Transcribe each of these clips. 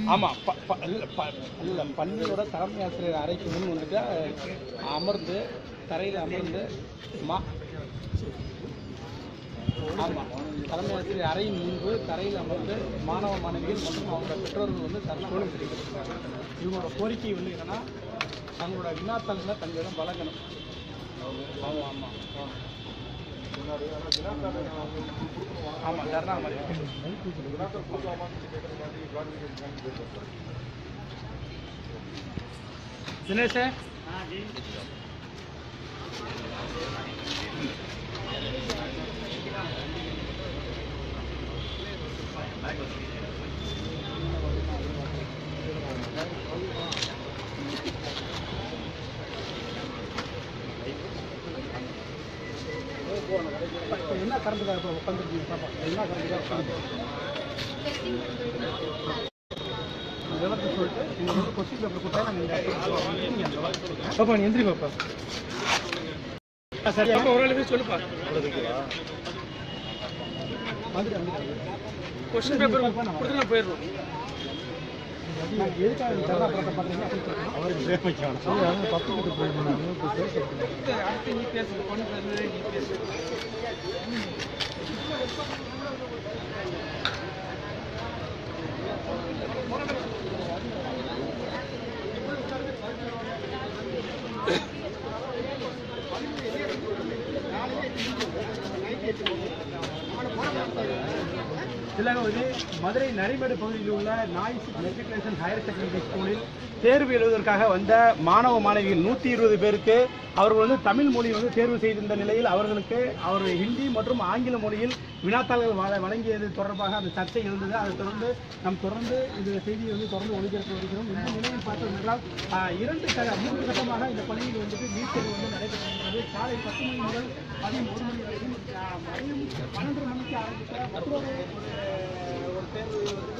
ஆமாம் ப ப- இல்ல ப இல்லை பள்ளியோட தலைமை ஆசிரியர் அறைக்கு முன் வந்துட்டு அமர்ந்து தரையில் அமர்ந்து மா ஆமாம் தலைமை ஆசிரியர் அறையின் முன்பு தரையில் அமர்ந்து மாணவ மாணவிகள் மற்றும் அவங்களோட பெற்றோர்கள் வந்து தற்கொலை தெரிவிக்கிறாங்க இவங்களோட கோரிக்கை வந்து என்னன்னா தங்களோட வினாத்தாள்களை தங்களிடம் வழங்கணும் ஆமாம் ஆமாம் ஆமாம் தர்ணா மாதிரி தினேஷ் இப்போ என்ன கரண்ட்டுக்காக இப்போ உட்காந்துருக்கீங்க பாப்பா என்ன கரண்ட்டுக்காக உட்காந்து விவரத்தை சொல்லிட்டு நீங்கள் வந்து கொஸ்டின் பேப்பர் கொடுத்தா நாங்கள் இந்த இடத்துக்கு பாப்பா நீ எந்திரி பாப்பா சரி அப்போ ஒரு எழுதி சொல்லுப்பா வந்துட்டு வந்துட்டு கொஸ்டின் பேப்பர் கொடுத்து நான் போயிடுறோம் நான் எதுக்காக இந்த தர்ணா போராட்டம் பண்ணுறீங்க அப்படின்னு சொல்லுங்க. அடுத்து அடுத்து நீ பேசு பொண்ணு பேசுறது நீ பேசு திலகவதி மதுரை நரிமேடு பகுதியில் உள்ள நாய்ஸ் மெட்ரிகுலேஷன் ஹையர் செகண்டரி ஸ்கூலில் தேர்வு எழுதுவதற்காக வந்த மாணவ மாணவிகள் நூற்றி இருபது பேருக்கு அவர்கள் வந்து தமிழ் மொழி வந்து தேர்வு செய்திருந்த நிலையில் அவர்களுக்கு அவர் ஹிந்தி மற்றும் ஆங்கில மொழியில் வினாத்தாள்கள் வழ- வழங்கியது தொடர்பாக அந்த சர்ச்சை எழுந்தது அதை தொடர்ந்து நாம் தொடர்ந்து இந்த செய்தியை வந்து தொடர்ந்து ஒளிபரப்பு வருகிறோம் இந்த நிலையில் பார்த்தோம் என்றால் ஆஹ், இரண்டு க- மூன்று கட்டமாக இந்த பள்ளியில் வந்துட்டு நீட் தேர்வு வந்து நடைபெற்று வருகிறது காலை பத்து மணி முதல் பதினொரு மணி வரைக்கும் ஆஹ், மதியம் பன்னெண்டு மணிக்கு ஆரம்பித்த மற்றொரு ஒரு ஒரு தேர்வு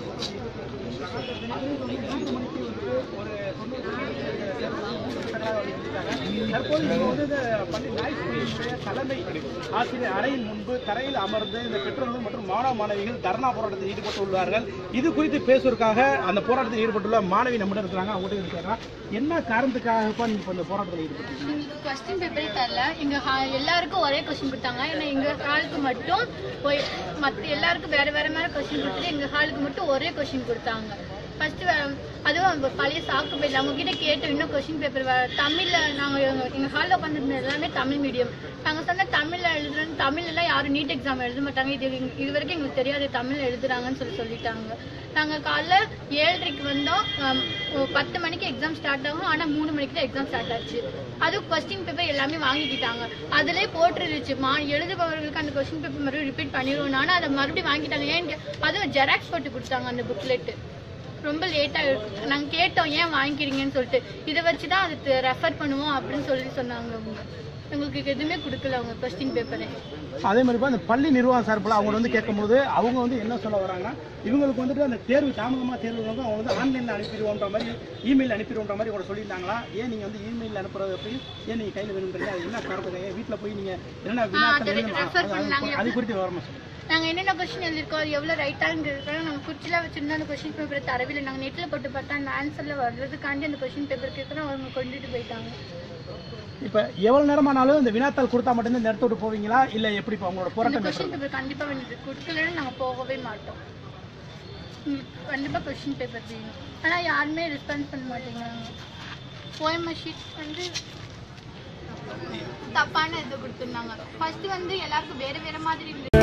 தற்போது இங்க வந்து இந்த பள்ளி நாய்ஸ் பள்ளியினுடைய தலைமை ஆசிரியர் அறையின் முன்பு தரையில் அமர்ந்து இந்த பெற்றோர்கள் மற்றும் மாணவ மாணவிகள் தர்ணா போராட்டத்தில் ஈடுபட்டு உள்ளார்கள் இது குறித்து பேசுவதற்காக அந்த போராட்டத்தில் ஈடுபட்டுள்ள மாணவி நம்மிடம் இருக்கிறாங்க அவங்ககிட்ட இருக்கிறாங்க என்ன காரணத்துக்காக நீங்க இப்போ இந்த போராட்டத்தில் ஈடுபட்டீங்க எங்களுக்கு கொஸ்டின் பேப்பரே தரல எங்க ஹா- எல்லாருக்கும் ஒரே கொஸ்டின் கொடுத்தாங்க ஏன்னா எங்க ஹாலுக்கு மட்டும் போய் மற்ற எல்லாருக்கும் வேற வேற மாதிரி கொஸ்டின் கொடுத்துட்டு எங்க ஹாலுக்கு மட்டும் ஒரே கொஸ்டின் கொடுத்தாங்க ஃபர்ஸ்ட் அதுவும் அவங்க பழைய சாக்கு போயிடல அவங்க கிட்ட கேட்டோம் இன்னும் கொஸ்டின் பேப்பர் தமிழ்ல நாங்க எங்க- எங்க ஹாலில் உட்காந்துருந்த எல்லாமே தமிழ் மீடியம் நாங்க சொன்ன தமிழ்ல எழுதுறோம் தமிழ்ல எல்லாம் யாரும் நீட் எக்ஸாம் எழுத மாட்டாங்க இது எங்க- இது வரைக்கும் எங்களுக்கு தெரியாது தமிழ்ல எழுதுறாங்கன்னு சொல்லி சொல்லிட்டாங்க நாங்க காலைல ஏழரைக்கு வந்தோம் ஆம், ஓ, பத்து மணிக்கு எக்ஸாம் ஸ்டார்ட் ஆகும் ஆனா மூணு மணிக்கு தான் எக்ஸாம் ஸ்டார்ட் ஆச்சு அதுவும் கொஸ்டின் பேப்பர் எல்லாமே வாங்கிக்கிட்டாங்க அதிலே போட்டுருச்சு மா எழுதுபவர்களுக்கு அந்த கொஸ்டின் பேப்பர் மறுபடியும் ரிப்பீட் பண்ணிடுவோம் ஆனா அதை மறுபடியும் வாங்கிட்டாங்க ஏன் அதுவும் ஜெராக்ஸ் போட்டு கொடுத்தாங்க அந்த புக்லெட்டு ரொம்ப லேட்டாக நாங்கள் கேட்டோம் ஏன் வாங்கிக்கிறீங்கன்னு சொல்லிட்டு இதை வச்சு தான் அது ரெஃபர் பண்ணுவோம் அப்படின்னு சொல்லி சொன்னாங்க அவங்க எங்களுக்கு எதுவுமே கொடுக்கல அவங்க கொஸ்டின் பேப்பரே அதே மாதிரி இப்போ அந்த பள்ளி நிர்வாகம் சார்பில் அவங்க வந்து கேட்கும்போது அவங்க வந்து என்ன சொல்ல வராங்கன்னா இவங்களுக்கு வந்துட்டு அந்த தேர்வு தாமதமாக தேர்வு வந்து அவங்க வந்து ஆன்லைனில் அனுப்பிடுவோன்ற மாதிரி இமெயில் அனுப்பிடுவோன்ற மாதிரி கூட சொல்லியிருந்தாங்களா ஏன் நீங்கள் வந்து இமெயில் அனுப்புறது அப்படி ஏன் நீங்கள் கையில் வேணுன்றீங்க அது என்ன காரணத்துக்கு ஏன் வீட்டில் போய் நீங்கள் என்னென்ன வினாக்கள் அதை எழுதணும்? refer அது- பண்ணாங்க. அது- அது குறித்து விவரமா சொல்லுங்கள் நாங்கள் என்னென்ன கொஸ்டின் எழுதிருக்கோம் அது எவ்வளோ ரைட்டாங்கிறதுக்காக நாங்கள் குச்சிலாம் வச்சிருந்தோம் அந்த கொஸ்டின் பேப்பரை தரவில்லை நாங்கள் நெட்டில் போட்டு பார்த்தா அந்த ஆன்சரில் வர்றதுக்காண்டி அந்த கொஸ்டின் பேப்பர் கேட்குறோம் அவங்க கொண்டுட்டு போயிட்டாங்க இப்போ எவ்வளோ நேரமானாலும் இந்த வினாத்தாள் கொடுத்தா மட்டும்தான் இந்த இடத்த விட்டு போவீங்களா இல்லை எப்படி இப்போ அவங்களோட இந்த போராட்டம் கொஸ்டின் எப்படி பேப்பர் கண்டிப்பாக வேண்டியது கொடுக்கலன்னு நாங்கள் போகவே மாட்டோம் கண்டிப்பாக கொஸ்டின் பேப்பர் வேணும் ஆனால் யாருமே ரெஸ்பான்ஸ் பண்ண மாட்டேங்கிறாங்க போயம ஷீட் வந்து தப்பான இது கொடுத்துருந்தாங்க ஃபர்ஸ்ட் வந்து எல்லாருக்கும் வேற வேற மாதிரி இருந்துச்சு